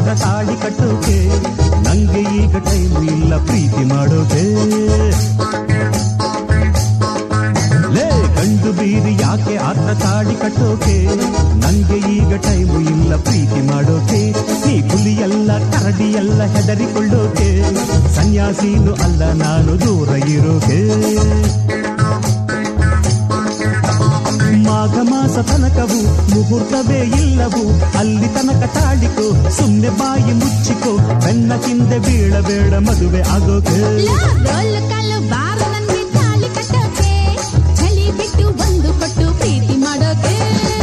ತಾಳಿ ಕಟ್ಟೋಕೆ ನಂಗೆ ಈಗ ಟೈಮ್ ಇಲ್ಲ ಪ್ರೀತಿ ಮಾಡೋಕೆ ಲೇ ಗಂಡು ಬೀರಿ ಯಾಕೆ ಆತ ತಾಳಿ ಕಟ್ಟೋಕೆ ನಂಗೆ ಈಗ ಟೈಮು ಇಲ್ಲ ಪ್ರೀತಿ ಮಾಡೋಕೆ ನೀ ಹುಲಿಯಲ್ಲ ಕರಡಿಯಲ್ಲ ಹೆದರಿಕೊಳ್ಳೋಕೆ ಸನ್ಯಾಸೀನು ಅಲ್ಲ ನಾನು ದೂರ ಇರೋಕೆ ಮಾಘ ಮಾಸ ತನಕವು ಮುಹೂರ್ತವೇ ಇಲ್ಲವು ಅಲ್ಲಿ ತನಕ ತಾಳಿಕೋ ಸುಮ್ನೆ ಬಾಯಿ ಮುಚ್ಚಿಕೋ ಬೆನ್ನ ಹಿಂದೆ ಬೀಳಬೇಡ ಮದುವೆ ಆಗೋಕೆ ರೋಲ್ ಕಾಲು ಬಾರು ನನ್ಗೆ ತಾಳಿ ಕಟ್ಟೋಕೆ ಚಳಿ ಬಿಟ್ಟು ಒಂದು ಕೊಟ್ಟು ಪ್ರೀತಿ ಮಾಡೋಕೆ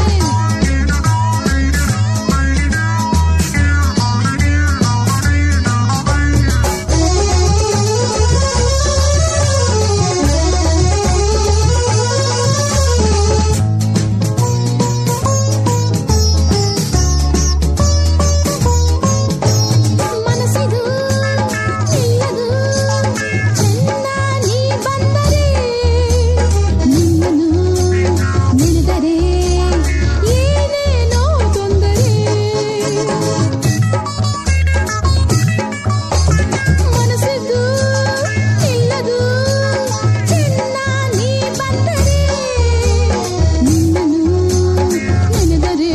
ಮನಸ್ಸಿದು ನಿಲ್ಲದು ಚೆನ್ನ ನೀ ಬಂದರೆ ನಿನ್ನನ್ನು ನೆನೆದರೆ ಏನೇನೋ ತೊಂದರೆ ಮನಸ್ಸಿದು ನಿಲ್ಲದು ಚೆನ್ನ ನೀ ಬಂದರೆ ನಿನ್ನನ್ನು ನೆನೆದರೆ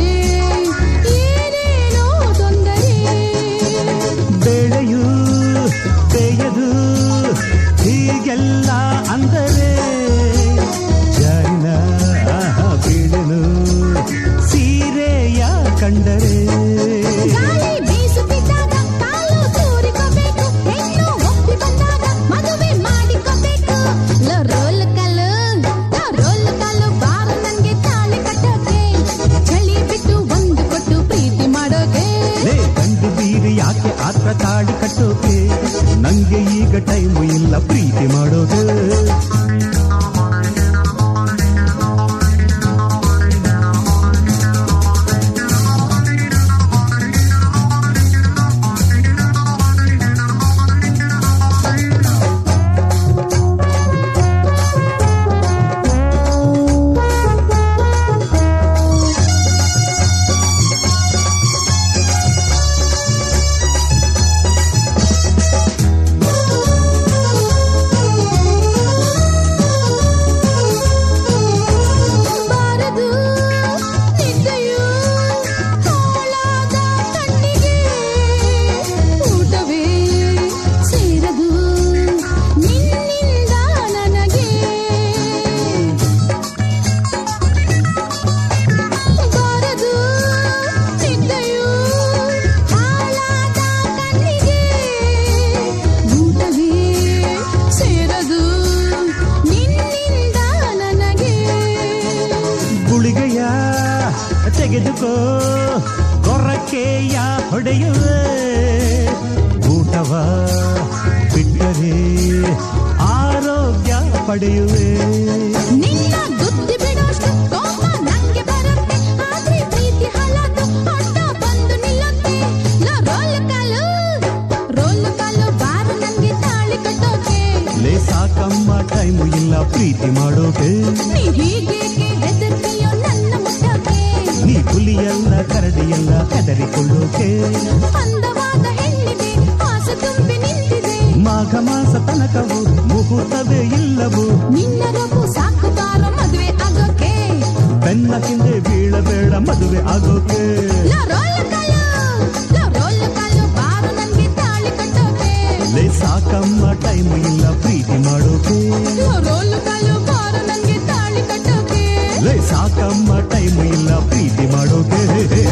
ಏನೇನೋ ತೊಂದರೆ ಬೇಳೆಯು ಬೇಯದು ಹೀಗೆಲ್ಲ ಅಂದರೆ ಜಾರಿನ ಬೀಳಲು ಸೀರೆಯ ಕಂಡರೆ ಗಾಳಿ ಬೀಸುತ್ತಿದ್ದಾಗ ಕಾಲು ತೂರಿಕೋಬೇಕು ಹೆಣ್ಣು ಒಪ್ಪಿ ಬಂದಾಗ ಮದುವೆ ಮಾಡಿಕೋಬೇಕು ಲೋ ರೋಲ್ ಕಲ್ಲು ಲೋ ರೋಲ್ ಕಲ್ಲು ಬಾರು ನನ್ಗೆ ತಾಳಿ ಕಟ್ಟೋಕೆ ಚಳಿ ಬಿಟ್ಟು ಒಂದು ಕೊಟ್ಟು ಪ್ರೀತಿ ಮಾಡೋಕೆ ಲೇ ಗಂಡು ಬೀರಿ ಯಾಕೆ ಆತ್ರ ತಾಳಿ ಕಟ್ಟೋಕೆ ನಂಗೆ ಈಗ ಟೈಮು ಇಲ್ಲ ಪ್ರೀತಿ ಮಾಡೋಕೆ ಬಾರದು ನಿದ್ದೆಯು ಹಾಳಾದ ಕಣ್ಣಿಗೆ ಊಟವೇ ಸೇರದು ನಿನ್ನಿಂದ ನನಗೆ ಬಾರದು ನಿದ್ದೆಯು ಹಾಳಾದ ಕಣ್ಣಿಗೆ ಊಟವೇ ಸೇರದು ನಿನ್ನಿಂದ ನನಗೆ ಗುಳಿಗೆಯ ತೆಗೆದುಕೋ ಗೊರಕೆಯ ಹೊಡೆಯುವೆ ಊಟವ ಬಿಟ್ಟರೆ ಆರೋಗ್ಯ ಪಡೆಯುವೆ ನಿನ್ನ ಬುದ್ಧಿ ಬಿಡೋಷ್ಟು ಕೋಪ ನಂಗೆ ಬರುತ್ತೆ ಆದ್ರೆ ಪ್ರೀತಿ ಹಲದು ಅಡ್ಡ ಬಂದು ನಿಲ್ಲುತ್ತೆ ಲೋ ರೋಲ್ ಕಾಲು ರೋಲ್ ಕಾಲು ಬಾರು ನಂಗೆ ತಾಳಿ ಕಟ್ಟೋಕೆ ಲೇ ಸಾಕಮ್ಮ ಟೈಮು ಇಲ್ಲ ಪ್ರೀತಿ ಮಾಡೋಕೆ ನೀ ಹೀಗೇಕೆ ಹೆದರ್ತೀಯೋ ನನ್ನ ಮುಟ್ಟೋಕೆ ನೀ ಹುಲಿಯಲ್ಲ ಕರಡಿಯಲ್ಲ ಹೆದರಿಕೊಳ್ಳೋಕೆ ಅಂದವಾದ ಹೆಣ್ಣಿದೆ ಆಸೆ ತುಂಬಿ ನಿಂತಿದೆ ಮಾಘ ಮಾಸ ತನಕವು ಮುಹೂರ್ತವೇ ಇಲ್ಲವು ನಿನ್ನ ರೂಪು ಸಾಕು ಬಾರೋ ಮದುವೆ ಆಗೋಕೆ ಬೆನ್ನ ಹಿಂದೆ ಬೀಳಬೇಡ ಮದುವೆ ಆಗೋಕೆ ಲೋ ರೋಲ್ ಕಾಲು ಲೋ ರೋಲ್ ಕಾಲು ಬಾರು ನಂಗೆ ತಾಳಿ ಕಟ್ಟೋಕೆ ಲೇ ಸಾಕಮ್ಮ ಟೈಮು ಇಲ್ಲ ಪ್ರೀತಿ ಮಾಡೋಕೆ ಲೋ ರೋಲ್ ಕಾಲು ಬಾರು ನಂಗೆ ತಾಳಿ ಕಟ್ಟೋಕೆ ಲೇ ಸಾಕಮ್ಮ ಟೈಮು ಇಲ್ಲ ಪ್ರೀತಿ ಮಾಡೋಕೆ